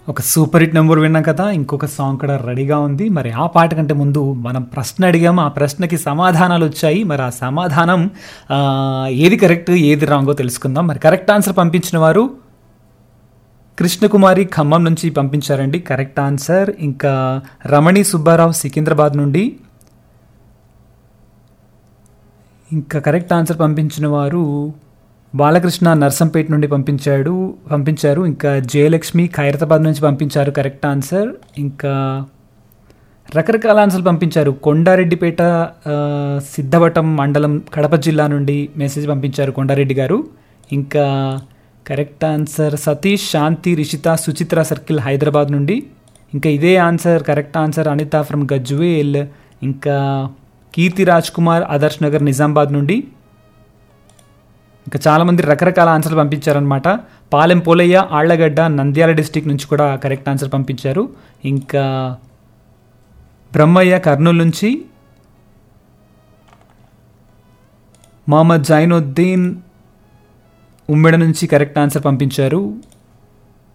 ఒక super hit number విన్నాం కదా ఇంకొక సాంగ్ కూడా రెడీగా ఉంది మరి ఆ పాట కంటే ముందు మనం ప్రశ్న అడిగాము ఆ ప్రశ్నకి సమాధానాలు వచ్చాయి మరి ఆ సమాధానం ఆ, ఏది కరెక్ట్ ఏది రాంగో తెలుసుకుందాం మరి కరెక్ట్ ఆన్సర్ పంపించిన వారు కృష్ణకుమారి ఖమ్మం నుంచి పంపించారండి కరెక్ట్ ఆన్సర్ ఇంకా రమణి సుబ్బారావు సికింద్రాబాద్ నుండి ఇంకా కరెక్ట్ ఆన్సర్ పంపించిన వారు బాలకృష్ణ నర్సంపేట నుండి పంపించాడు పంపించారు ఇంకా జయలక్ష్మి ఖైరతాబాద్ నుంచి పంపించారు కరెక్ట్ ఆన్సర్ ఇంకా రకరకాల ఆన్సర్లు పంపించారు కొండారెడ్డిపేట ఆ, సిద్ధవటం మండలం కడప జిల్లా నుండి మెసేజ్ పంపించారు కొండారెడ్డి గారు ఇంకా correct answer Satish Shanti Rishitha Suchitra circle Hyderabad నుండి ఇంకా ఇదే answer correct answer Anitha from Gajwel ఇంకా కీర్తి రాజ్ కుమార్ ఆదర్శ్ నగర్ నిజామాబాద్ నుండి ఇంకా చాలామంది రకరకాల ఆన్సర్లు పంపించారనమాట పాలెం పోలయ్య ఆళ్లగడ్డ నంద్యాల డిస్టిక్ నుంచి కూడా కరెక్ట్ ఆన్సర్ పంపించారు ఇంకా బ్రహ్మయ్య కర్నూలు నుంచి మహమ్మద్ జైనుద్దీన్ ఉమ్మెడ నుంచి కరెక్ట్ ఆన్సర్ పంపించారు